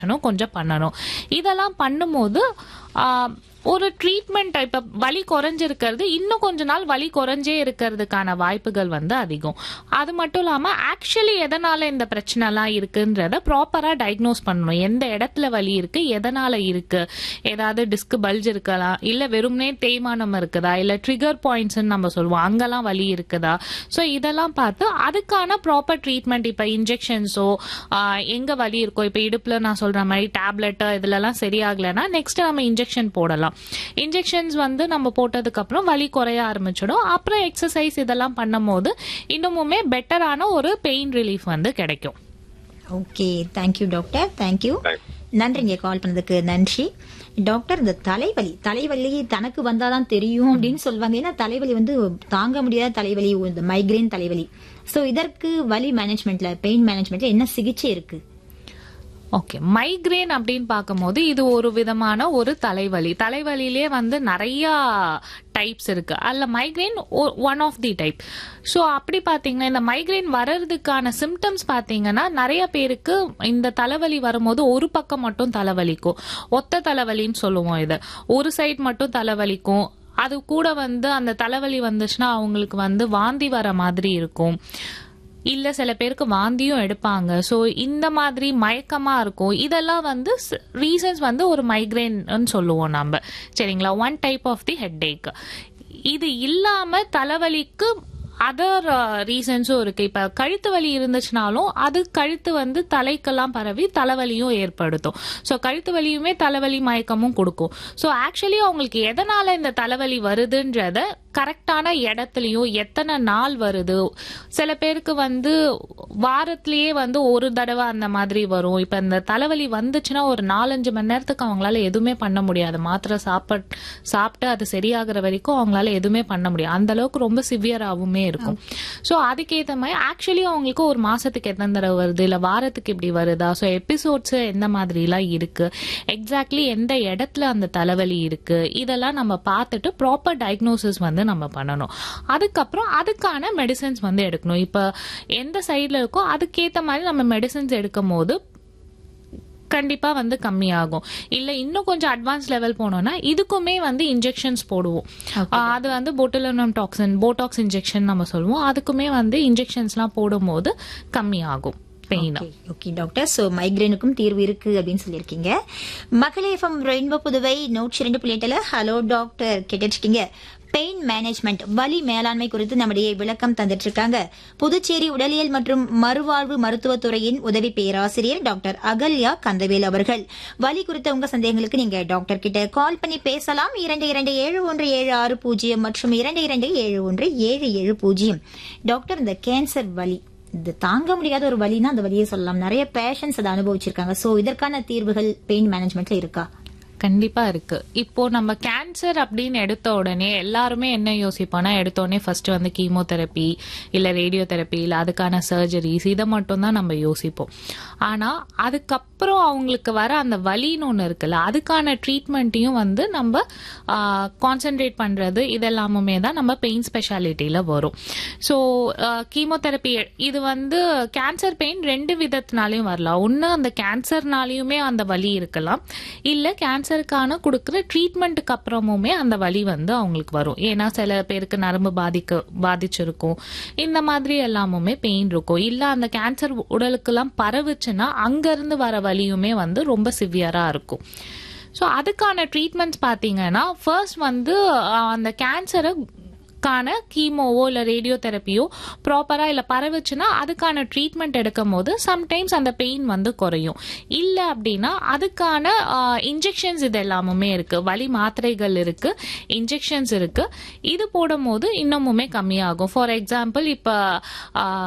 பண்ணணும், கொஞ்சம் பண்ணணும் இதெல்லாம் பண்ணும்போது ஆ, ஒரு ட்ரீட்மெண்ட் இப்ப வலி குறைஞ்சிருக்கிறது இன்னும் கொஞ்ச நாள் வலி குறைஞ்சே இருக்கிறதுக்கான வாய்ப்புகள் வந்து அதிகம் அது மட்டும் இல்லாம ஆக்சுவலி எதனால இந்த பிரச்சனை எல்லாம் இருக்குன்றத ப்ராப்பரா டயக்னோஸ் பண்ணணும் எந்த இடத்துல வலி இருக்கு எதனால இருக்கு ஏதாவது டிஸ்க் பல்ஜ் இருக்கலாம் இல்ல வெறுமனே தேய்மானம் இருக்குதா இல்ல ட்ரிகர் பாயிண்ட்ஸ் நம்ம சொல்லுவோம் அங்கெல்லாம் வலி இருக்குதா ஸோ இதெல்லாம் பார்த்து அதுக்கான ப்ராப்பர் ட்ரீட்மெண்ட் இப்ப இன்ஜெக்ஷன்ஸோ எங்க வலி இருக்கோ இப்ப இடுப்புல நான் சொல்ற மாதிரி டேப்லெட் இதுலலாம் சரியாகலைன்னா நெக்ஸ்ட் நம்ம இன்ஜெக்ஷன் போடலாம் இன்ஜெக்ஷன்ஸ் வந்து நம்ம போட்டதுக்கு அப்புறம் வலி குறைய ஆரம்பிச்சிடும் அப்புறம் எக்ஸசைஸ் இதெல்லாம் பண்ணும்போது இன்னமுமே பெட்டரான ஒரு பெயின் ரிலீஃப் வந்து கிடைக்கும் ஓகே தேங்க்யூ டாக்டர் தேங்க்யூ நன்றிங்க கால் பண்ணதுக்கு நன்றி டாக்டர் இந்த தலைவலி தலைவலி தனக்கு வந்தாதான் தெரியும் அப்படின்னு சொல்லுவாங்க ஏன்னா தலைவலி வந்து தாங்க முடியாத தலைவலி இந்த மைக்ரேன் தலைவலி சோ இதற்கு வலி மேனேஜ்மெண்ட்ல பெயின் மேனேஜ்மெண்ட்ல என்ன சிகிச்சை இருக்கு ஓகே மைக்ரேன் அப்படின்னு பார்க்கும்போது இது ஒரு விதமான ஒரு தலைவலி தலைவலியிலே வந்து நிறைய டைப்ஸ் இருக்கு அல்ல migraine one of the type so அப்படி பார்த்தீங்கன்னா இந்த மைக்ரேன் வர்றதுக்கான சிம்டம்ஸ் பார்த்தீங்கன்னா நிறைய பேருக்கு இந்த தலைவலி வரும்போது ஒரு பக்கம் மட்டும் தலைவலிக்கும் ஒத்த தலைவலின்னு சொல்லுவோம் இது ஒரு சைடு மட்டும் தலைவலிக்கும் அது கூட வந்து அந்த தலைவலி வந்துச்சுன்னா அவங்களுக்கு வந்து வாந்தி வர மாதிரி இருக்கும் இல்ல சில பேருக்கு வாந்தியும் எடுப்பாங்க சோ இந்த மாதிரி மயக்கமா இருக்கும் இதெல்லாம் வந்து ரீசன்ஸ் வந்து ஒரு மைக்ரேன் சொல்லுவோம் நம்ம சரிங்களா one type of the head இது இல்லாம தலைவலிக்கு அதர் ரீசன்ஸும் இருக்கு இப்ப கழுத்து வலி இருந்துச்சுனாலும் அது கழுத்து வந்து தலைக்கெல்லாம் பரவி தலைவலியும் ஏற்படுத்தும் ஸோ கழுத்து வலியுமே தலைவலி மயக்கமும் கொடுக்கும் ஸோ ஆக்சுவலி அவங்களுக்கு எதனால இந்த தலைவலி வருதுன்றத கரெக்டான இடத்துலயும் எத்தனை நாள் வருது சில பேருக்கு வந்து வாரத்திலேயே வந்து ஒரு தடவை அந்த மாதிரி வரும் இப்ப இந்த தலைவலி வந்துச்சுன்னா ஒரு நாலஞ்சு மணி நேரத்துக்கு அவங்களால எதுவுமே பண்ண முடியாது மாத்திரை சாப்பிட் சாப்பிட்டு அது சரியாகிற வரைக்கும் அவங்களால எதுவுமே பண்ண முடியாது அந்த அளவுக்கு ரொம்ப சிவியராகவுமே இருக்கும் ஸோ அதுக்கேற்ற மாதிரி ஆக்சுவலி அவங்களுக்கு ஒரு மாசத்துக்கு எத்தனை தடவை வருது இல்ல வாரத்துக்கு இப்படி வருதா ஸோ எபிசோட்ஸ் எந்த மாதிரிலாம் இருக்கு எக்ஸாக்ட்லி எந்த இடத்துல அந்த தலைவலி இருக்கு இதெல்லாம் நம்ம பார்த்துட்டு ப்ராப்பர் டயக்னோசிஸ் வந்து நம்ம பண்ணணும் அதுக்கப்புறம் அதுக்கான மெடிசன்ஸ் வந்து எடுக்கணும் இப்ப எந்த சைட்ல இருக்கோ அதுக்கேற்ற மாதிரி நம்ம மெடிசன்ஸ் எடுக்கும் போது கண்டிப்பா வந்து கம்மியாகும் இல்ல இன்னும் கொஞ்சம் அட்வான்ஸ் லெவல் போனோம்னா இதுக்குமே வந்து இன்ஜெக்ஷன்ஸ் போடுவோம் ஆஹ் அது வந்து போட்டுலனம் டாக்ஸின் போட்டாக்ஸ் இன்ஜெக்ஷன் நம்ம சொல்லுவோம் அதுக்குமே வந்து இன்ஜெக்ஷன்ஸ்லாம் போடும்போது கம்மியாகும் பெயின் ஓகே டாக்டர் சோ மைக்ரேனுக்கும் தீர்வு இருக்கு அப்படின்னு சொல்லியிருக்கீங்க மகளே எஃப்எம் ரெயின்போ புதுவை நூற்றி ரெண்டு புள்ளி எட்டுல ஹலோ டாக்டர் கேட்டுருக்கீங்க பெயின் மேனேஜ்மெண்ட் வலி மேலாண்மை குறித்து நம்முடைய விளக்கம் தந்துட்டு இருக்காங்க புதுச்சேரி உடலியல் மற்றும் மறுவாழ்வு மருத்துவத்துறையின் உதவி பேராசிரியர் டாக்டர் அகல்யா கந்தவேல் அவர்கள் வலி குறித்த உங்க சந்தேகங்களுக்கு நீங்க டாக்டர் கிட்ட கால் பண்ணி பேசலாம் இரண்டு இரண்டு ஏழு ஒன்று ஏழு ஆறு பூஜ்ஜியம் மற்றும் இரண்டு இரண்டு ஏழு ஒன்று ஏழு ஏழு பூஜ்ஜியம் டாக்டர் இந்த கேன்சர் வலி இது தாங்க முடியாத ஒரு வலினா அந்த வலியை சொல்லலாம் நிறைய பேஷன்ஸ் அதை அனுபவிச்சிருக்காங்க சோ இதற்கான தீர்வுகள் பெயின் மேனேஜ்மெண்ட்ல இருக்கா கண்டிப்பா இருக்கு இப்போ நம்ம கேன்சர் அப்படின்னு எடுத்த உடனே எல்லாருமே என்ன யோசிப்போம்னா எடுத்த உடனே ஃபர்ஸ்ட் வந்து கீமோதெரப்பி இல்ல ரேடியோ தெரப்பி இல்ல அதுக்கான சர்ஜரிஸ் இதை மட்டும் தான் நம்ம யோசிப்போம் ஆனா அதுக்கப்புறம் அவங்களுக்கு வர அந்த வலின்னு ஒண்ணு இருக்குல்ல அதுக்கான ட்ரீட்மெண்ட்டையும் வந்து நம்ம கான்சென்ட்ரேட் பண்றது இதெல்லாமுமே தான் நம்ம பெயின் ஸ்பெஷாலிட்டியில வரும் ஸோ கீமோதெரப்பி இது வந்து கேன்சர் பெயின் ரெண்டு விதத்தினாலையும் வரலாம் ஒன்று அந்த கேன்சர்னாலையுமே அந்த வலி இருக்கலாம் இல்ல கேன்சர் கேன்சருக்கான கொடுக்குற ட்ரீட்மெண்ட்டுக்கு அப்புறமுமே அந்த வலி வந்து அவங்களுக்கு வரும் ஏன்னா சில பேருக்கு நரம்பு பாதிக்க பாதிச்சிருக்கும் இந்த மாதிரி எல்லாமுமே பெயின் இருக்கும் இல்ல அந்த கேன்சர் உடலுக்கெல்லாம் பரவுச்சுன்னா அங்கிருந்து வர வலியுமே வந்து ரொம்ப சிவியரா இருக்கும் ஸோ அதுக்கான ட்ரீட்மெண்ட்ஸ் பார்த்தீங்கன்னா ஃபர்ஸ்ட் வந்து அந்த கேன்சரை கான கீமோவோ இல்ல ரேடியோ தெரப்பியோ ப்ராப்பரா இல்ல பரவுச்சுன்னா அதுக்கான ட்ரீட்மெண்ட் எடுக்கும் போது சம்டைம்ஸ் அந்த பெயின் வந்து குறையும் இல்ல அப்படின்னா அதுக்கான இன்ஜெக்ஷன்ஸ் இது எல்லாமுமே இருக்கு வலி மாத்திரைகள் இருக்கு இன்ஜெக்ஷன்ஸ் இருக்கு இது போடும் போது இன்னமுமே கம்மியாகும் ஃபார் எக்ஸாம்பிள் இப்ப